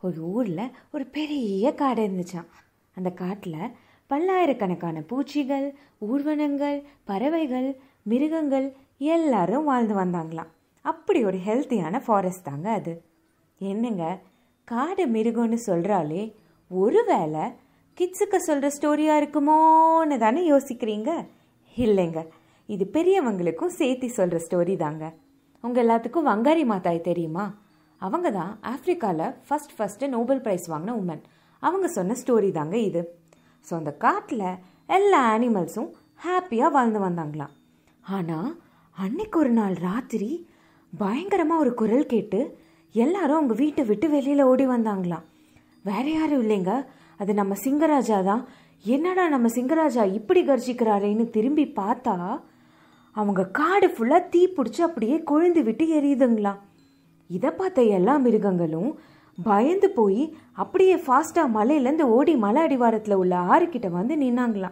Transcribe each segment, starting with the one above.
ஒரு ஊரில் ஒரு பெரிய காடு இருந்துச்சாம் அந்த காட்டில் பல்லாயிரக்கணக்கான பூச்சிகள் ஊர்வனங்கள் பறவைகள் மிருகங்கள் எல்லாரும் வாழ்ந்து வந்தாங்களாம் அப்படி ஒரு ஹெல்த்தியான ஃபாரஸ்ட் தாங்க அது என்னங்க காடு மிருகம்னு சொல்கிறாலே ஒருவேளை கிட்ஸுக்கு சொல்கிற ஸ்டோரியாக இருக்குமோன்னு தானே யோசிக்கிறீங்க இல்லைங்க இது பெரியவங்களுக்கும் சேர்த்து சொல்கிற ஸ்டோரி தாங்க உங்கள் எல்லாத்துக்கும் வங்காரி மாதாய் தெரியுமா அவங்க தான் ஆஃப்ரிக்காவில் ஃபஸ்ட் ஃபஸ்ட்டு நோபல் ப்ரைஸ் வாங்கின உமன் அவங்க சொன்ன ஸ்டோரி தாங்க இது ஸோ அந்த காட்டில் எல்லா அனிமல்ஸும் ஹாப்பியாக வாழ்ந்து வந்தாங்களாம் ஆனால் அன்னைக்கு ஒரு நாள் ராத்திரி பயங்கரமாக ஒரு குரல் கேட்டு எல்லாரும் அவங்க வீட்டை விட்டு வெளியில் ஓடி வந்தாங்களாம் வேற யாரும் இல்லைங்க அது நம்ம சிங்கராஜா தான் என்னடா நம்ம சிங்கராஜா இப்படி கர்ஜிக்கிறாரேன்னு திரும்பி பார்த்தா அவங்க காடு ஃபுல்லாக தீ பிடிச்சி அப்படியே கொழுந்து விட்டு எரியுதுங்களாம் இதை பார்த்த எல்லா மிருகங்களும் பயந்து போய் அப்படியே ஃபாஸ்ட்டாக மலையிலேருந்து ஓடி மலை அடிவாரத்தில் உள்ள ஆறுக்கிட்ட வந்து நின்னாங்களாம்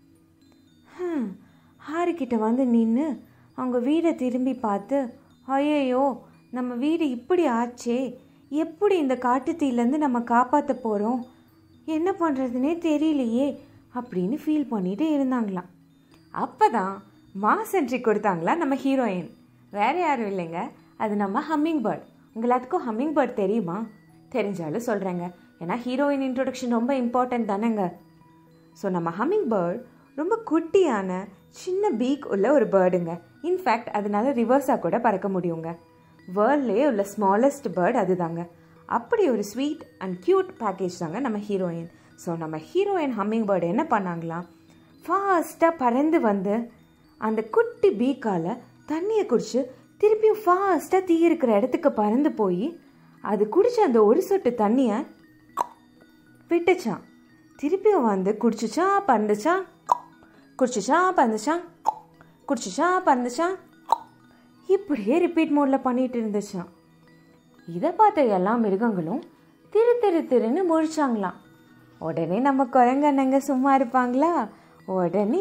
ஹம், ஆறுக்கிட்ட வந்து நின்று அவங்க வீடை திரும்பி பார்த்து ஐயையோ நம்ம வீடு இப்படி ஆச்சே எப்படி இந்த காட்டுத்தீலேருந்து நம்ம காப்பாற்ற போகிறோம் என்ன பண்ணுறதுனே தெரியலையே அப்படின்னு ஃபீல் பண்ணிட்டு இருந்தாங்களாம் அப்போ தான் மாஸ் என்ட்ரி கொடுத்தாங்களா நம்ம ஹீரோயின் வேற யாரும் இல்லைங்க அது நம்ம ஹம்மிங் பேர்ட் உங்க எல்லாத்துக்கும் ஹம்மிங் பேர்ட் தெரியுமா தெரிஞ்சாலும் சொல்கிறேங்க ஏன்னா ஹீரோயின் இன்ட்ரோடக்ஷன் ரொம்ப இம்பார்ட்டன்ட் தானேங்க ஸோ நம்ம ஹம்மிங் பேர்ட் ரொம்ப குட்டியான சின்ன பீக் உள்ள ஒரு பேர்டுங்க இன்ஃபேக்ட் அதனால ரிவர்ஸாக கூட பறக்க முடியுங்க வேர்ல்ட்லேயே உள்ள ஸ்மாலஸ்ட் பேர்ட் அதுதாங்க அப்படி ஒரு ஸ்வீட் அண்ட் க்யூட் பேக்கேஜ் தாங்க நம்ம ஹீரோயின் ஸோ நம்ம ஹீரோயின் ஹம்மிங் பேர்டு என்ன பண்ணாங்களாம் ஃபாஸ்ட்டாக பறந்து வந்து அந்த குட்டி பீக்கால் தண்ணியை குடிச்சு திருப்பியும் ஃபாஸ்ட்டாக தீ இருக்கிற இடத்துக்கு பறந்து போய் அது குடிச்ச அந்த ஒரு சொட்டு தண்ணியை விட்டுச்சான் திருப்பியும் வந்து குடிச்சுச்சா பறந்துச்சா குடிச்சுச்சா பறந்துச்சா குடிச்சுச்சா பறந்துச்சா இப்படியே ரிப்பீட் மோடில் பண்ணிட்டு இருந்துச்சான் இதை பார்த்த எல்லா மிருகங்களும் திரு திரு திருன்னு முழிச்சாங்களாம் உடனே நம்ம குரங்கண்ணங்க சும்மா இருப்பாங்களா உடனே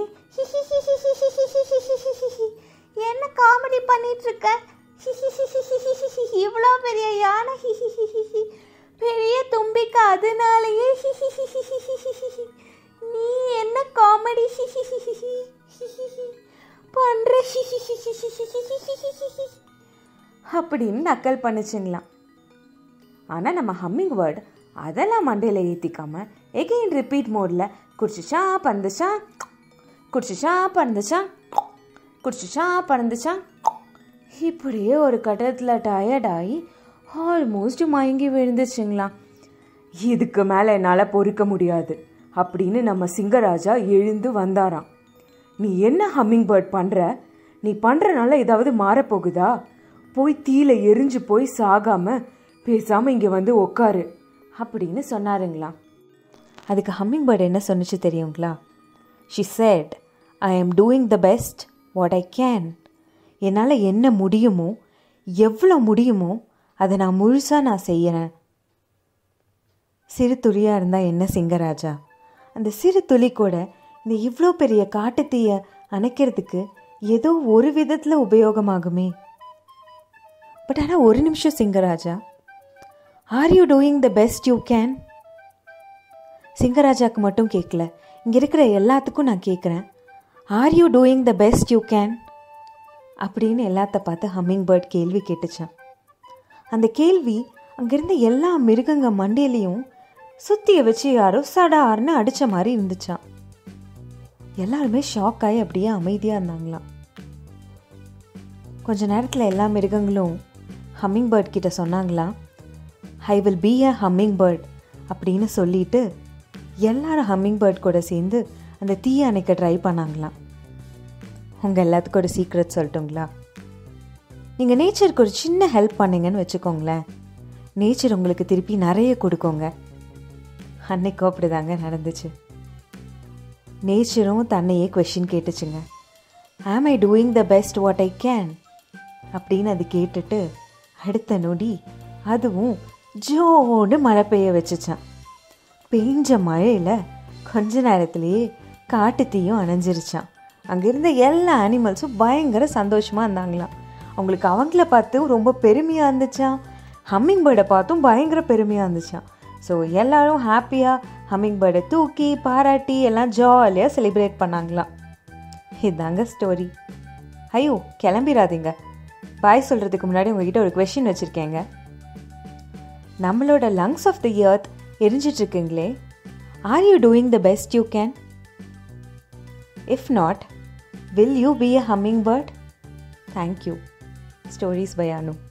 என்ன காமெடி பண்ணிட்டு இருக்க இவ்வளோ பெரிய யானை பெரிய தும்பிக்கை அதனாலயே நீ என்ன காமெடி பண்ற அப்படின்னு நக்கல் பண்ணுச்சுங்களாம் ஆனால் நம்ம ஹம்மிங் வேர்ட் அதெல்லாம் மண்டையில் ஏற்றிக்காம எகெயின் ரிப்பீட் மோடில் குடிச்சுச்சா பறந்துச்சா குடிச்சுச்சா பறந்துச்சா குடிச்சுச்சா பறந்துச்சா இப்படியே ஒரு கட்டத்தில் டயர்டாகி ஆல்மோஸ்ட் மயங்கி விழுந்துச்சுங்களாம் இதுக்கு மேலே என்னால் பொறுக்க முடியாது அப்படின்னு நம்ம சிங்கராஜா எழுந்து வந்தாராம் நீ என்ன ஹம்மிங் பேர்ட் பண்ணுற நீ பண்ணுறனால ஏதாவது மாறப்போகுதா போய் தீல எரிஞ்சு போய் சாகாம பேசாமல் இங்கே வந்து உக்காரு அப்படின்னு சொன்னாருங்களாம் அதுக்கு ஹம்மிங் பேர்ட் என்ன சொன்னுச்சு தெரியுங்களா she said I am doing the best what I can என்னால் என்ன முடியுமோ எவ்வளோ முடியுமோ அதை நான் முழுசாக நான் செய்யறேன் சிறு துளியாக இருந்தால் என்ன சிங்கராஜா அந்த சிறு துளி கூட இந்த இவ்வளோ பெரிய காட்டுத்தீய அணைக்கிறதுக்கு ஏதோ ஒரு விதத்தில் உபயோகமாகுமே பட் ஆனால் ஒரு நிமிஷம் Singaraja are you doing the best you can சிங்கராஜாக்கு மட்டும் கேட்கல இங்கே இருக்கிற எல்லாத்துக்கும் நான் கேட்குறேன் are you doing the best you can அப்படின்னு எல்லாத்த பார்த்து ஹம்மிங் பேர்ட் கேள்வி கேட்டுச்சான் அந்த கேள்வி அங்கிருந்த எல்லா மிருகங்க மண்டையிலையும் சுத்திய வச்சு யாரோ சடார்னு அடிச்ச மாதிரி இருந்துச்சான் எல்லாருமே ஷாக் ஆகி அப்படியே அமைதியாக இருந்தாங்களாம் கொஞ்ச நேரத்தில் எல்லா மிருகங்களும் ஹம்மிங் பேர்ட் கிட்ட சொன்னாங்களாம் I will be a humming bird அப்படின்னு சொல்லிட்டு எல்லாரும் ஹம்மிங் பேர்ட் கூட சேர்ந்து அந்த தீயை அணைக்க ட்ரை பண்ணாங்களாம் உங்கள் எல்லாத்துக்கும் ஒரு சீக்ரெட் சொல்லட்டுங்களா நீங்கள் நேச்சருக்கு ஒரு சின்ன ஹெல்ப் பண்ணீங்கன்னு வச்சுக்கோங்களேன் நேச்சர் உங்களுக்கு திருப்பி நிறைய கொடுக்குங்க அன்னைக்கும் அப்படிதாங்க நடந்துச்சு நேச்சரும் தன்னையே கொஷின் கேட்டுச்சுங்க am I doing the best what I can அப்படின்னு அது கேட்டுட்டு அடுத்த நொடி அதுவும் ஜோன்னு மழை பெய்ய வச்சுச்சான் பெஞ்ச மழையில் கொஞ்ச நேரத்திலேயே காட்டுத்தீயும் அணைஞ்சிருச்சான் அங்கே இருந்த எல்லா அனிமல்ஸும் பயங்கர சந்தோஷமாக இருந்தாங்களாம் அவங்களுக்கு அவங்கள பார்த்து ரொம்ப பெருமையாக இருந்துச்சான் ஹம்மிங் பேர்டை பார்த்தும் பயங்கர பெருமையாக இருந்துச்சான் ஸோ எல்லாரும் ஹாப்பியாக ஹம்மிங் பேர்டை தூக்கி பாராட்டி எல்லாம் ஜாலியாக செலிப்ரேட் பண்ணாங்களாம் இதாங்க ஸ்டோரி ஐயோ கிளம்பிடாதீங்க பாய் சொல்கிறதுக்கு முன்னாடி உங்ககிட்ட ஒரு கொஷின் வச்சுருக்கேங்க நம்மளோட லங்ஸ் ஆஃப் தி இயர்த் எரிஞ்சிட்ருக்குங்களே are you doing the best you can if not will you be a humming bird thank you stories by Anu